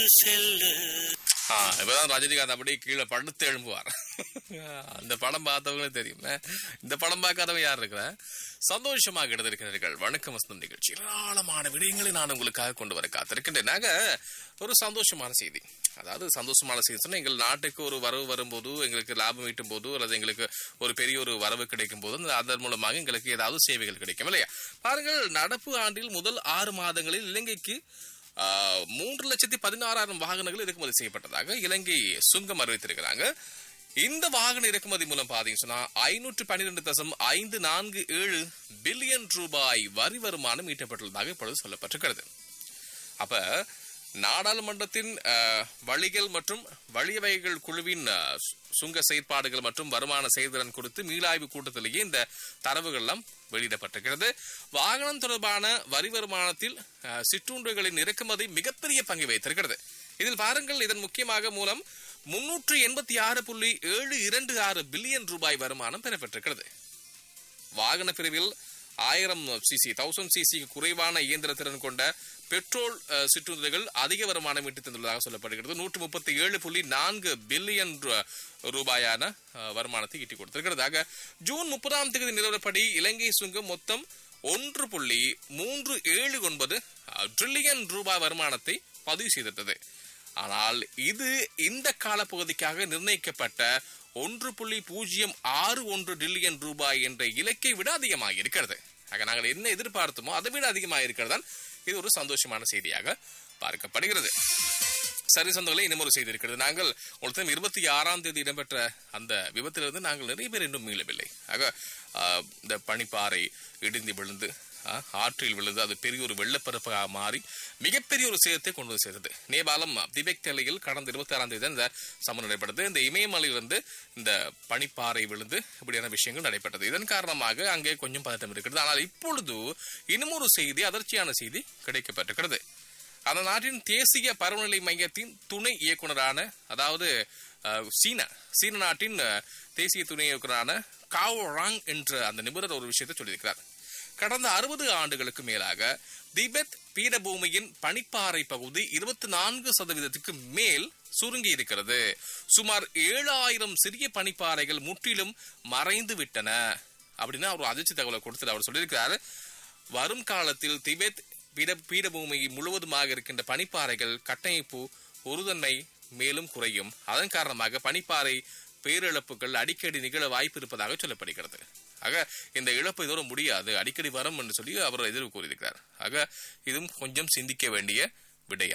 ஆ, இப்பதான் ரஜினிகாந்த் அப்படியே கீழே படுத்து எழும்புவார் அந்த படம் பார்த்தவங்களே தெரியும் இந்த படம் பார்க்காதவங்க யார் இருக்கிற சந்தோஷமாக எடுத்திருக்கிறீர்கள் வணக்கம் வசந்தம் நிகழ்ச்சி ஏராளமான விடயங்களை நான் உங்களுக்காக கொண்டு வர காத்திருக்கின்றேன் நாங்க ஒரு சந்தோஷமான செய்தி அதாவது சந்தோஷமான செய்தி சொன்னா எங்கள் நாட்டுக்கு ஒரு வரவு வரும்போது எங்களுக்கு லாபம் ஈட்டும் போது அல்லது எங்களுக்கு ஒரு பெரிய ஒரு வரவு கிடைக்கும் போது அந்த- அதன் மூலமாக எங்களுக்கு ஏதாவது சேவைகள் கிடைக்கும் இல்லையா பாருங்கள் நடப்பு ஆண்டில் முதல் ஆறு மாதங்களில் இலங்கைக்கு ஆ, மூன்று லட்சத்தி பதினாறாயிரம் வாகனங்கள் இறக்குமதி செய்யப்பட்டதாக இலங்கை சுங்கம் அறிவித்திருக்கிறாங்க இந்த வாகன இறக்குமதி மூலம் பாத்தீங்கன்னா சொன்னா ஐநூற்று பன்னிரெண்டு தசம் ஐந்து நான்கு ஏழு பில்லியன் ரூபாய் வரி வருமானம் ஈட்டப்பட்டுள்ளதாக இப்பொழுது சொல்லப்பட்டிருக்கிறது அப்ப நாடாளுமன்றத்தின் அஹ், வழிகள் மற்றும் வழிவகைகள் குழுவின் அஹ், சு- சுங்க செயற்பாடுகள் மற்றும் வருமான செயல்திறன் குறித்து மீளாய்வு கூட்டத்திலேயே இந்த தரவுகள் எல்லாம் வெளியிடப்பட்டிருக்கிறது வாகனம் தொடர்பான வரி வருமானத்தில் அஹ், சிற்றுண்டிகளின் இறக்குமதி மிகப்பெரிய பங்கை வைத்திருக்கிறது இதில் பாருங்கள் இதன் முக்கியமாக மூலம் முன்னூற்று எண்பத்தி ஆறு புள்ளி ஏழு இரண்டு ஆறு பில்லியன் ரூபாய் வருமானம் பெறப்பட்டிருக்கிறது வாகன பிரிவில் ஆயிரம் சிசி தௌசண்ட் சிசிக்கு குறைவான இயந்திர திறன் கொண்ட பெட்ரோல் அஹ், சிற்றுந்துகள் அதிக வருமானம் ஈட்டி தந்துள்ளதாக சொல்லப்படுகிறது நூற்று முப்பத்தி ஏழு புள்ளி நான்கு பில்லியன் ரூ- ரூபாயான அஹ், வருமானத்தை ஈட்டி கொடுத்திருக்கிறது ஆக ஜூன் முப்பதாம் தேதி நிலவரப்படி இலங்கை சுங்கம் மொத்தம் ஒன்று புள்ளி மூன்று ஏழு ஒன்பது ட்ரில்லியன் ரூபாய் வருமானத்தை பதிவு செய்திருந்தது ஆனால் இது இந்த காலப்பகுதிக்காக நிர்ணயிக்கப்பட்ட ஒன்று புள்ளி பூஜ்ஜியம் ஆறு ஒன்று டில்லியன் ரூபாய் என்ற இலக்கை விட அதிகமாக இருக்கிறது ஆக நாங்கள் என்ன எதிர்பார்த்தோமோ அதை விட அதிகமாக இருக்கிறதால் இது ஒரு சந்தோஷமான செய்தியாக பார்க்கப்படுகிறது சரி சொந்தங்களே இன்னும் ஒரு செய்தி இருக்கிறது நாங்கள் ஒருத்தம் இருபத்தி ஆறாம் தேதி இடம்பெற்ற அந்த விபத்திலிருந்து நாங்கள் நிறைய பேர் இன்னும் மீளவில்லை ஆக ஆ, இந்த பனிப்பாறை இடிந்து விழுந்து ஆ, ஆற்றில் விழுந்து அது பெரிய ஒரு வெள்ளப்பரப்பாக மாறி மிகப்பெரிய ஒரு சேதத்தை கொண்டு வந்து சேர்த்தது நேபாளம் திபெக் எல்லையில் கடந்த இருபத்தி ஆறாம் தேதி தான் இந்த சமம் நடைபெற்றது இந்த இமயமலையிலிருந்து இந்த பனிப்பாறை விழுந்து இப்படியான விஷயங்கள் நடைபெற்றது இதன் காரணமாக அங்கே கொஞ்சம் பதட்டம் இருக்கிறது ஆனால் இப்பொழுது இன்னும் ஒரு செய்தி அதிர்ச்சியான செய்தி கிடைக்கப்பட்டிருக்கிறது அந்த நாட்டின் தேசிய பருவநிலை மையத்தின் துணை இயக்குனரான அதாவது அஹ், சீனா சீன நாட்டின் அஹ், தேசிய துணை இயக்குனரான காவோ ராங் என்ற அந்த நிபுணர் ஒரு விஷயத்தை சொல்லியிருக்கிறார் கடந்த அறுபது ஆண்டுகளுக்கு மேலாக திபெத் பீடபூமியின் பனிப்பாறை பகுதி இருபத்தி நான்கு சதவீதத்துக்கு மேல் சுருங்கி இருக்கிறது சுமார் ஏழாயிரம் சிறிய பனிப்பாறைகள் முற்றிலும் மறைந்து விட்டன அப்படின்னு அவர் அதிர்ச்சி தகவலை கொடுத்துட்டு அவர் சொல்லியிருக்கிறார் வரும் காலத்தில் திபெத் பீட பீடபூமி முழுவதுமாக இருக்கின்ற பனிப்பாறைகள் கட்டமைப்பு உறுதன்மை மேலும் குறையும் அதன் காரணமாக பனிப்பாறை பேரிழப்புகள் அடிக்கடி நிகழ வாய்ப்பு இருப்பதாக சொல்லப்படுகிறது ஆக இந்த இழப்பு இதோட முடியாது அடிக்கடி வரும் என்று சொல்லி அவர் எதிர்வு கூறியிருக்கிறார் ஆக இதுவும் கொஞ்சம் சிந்திக்க வேண்டிய விடயம்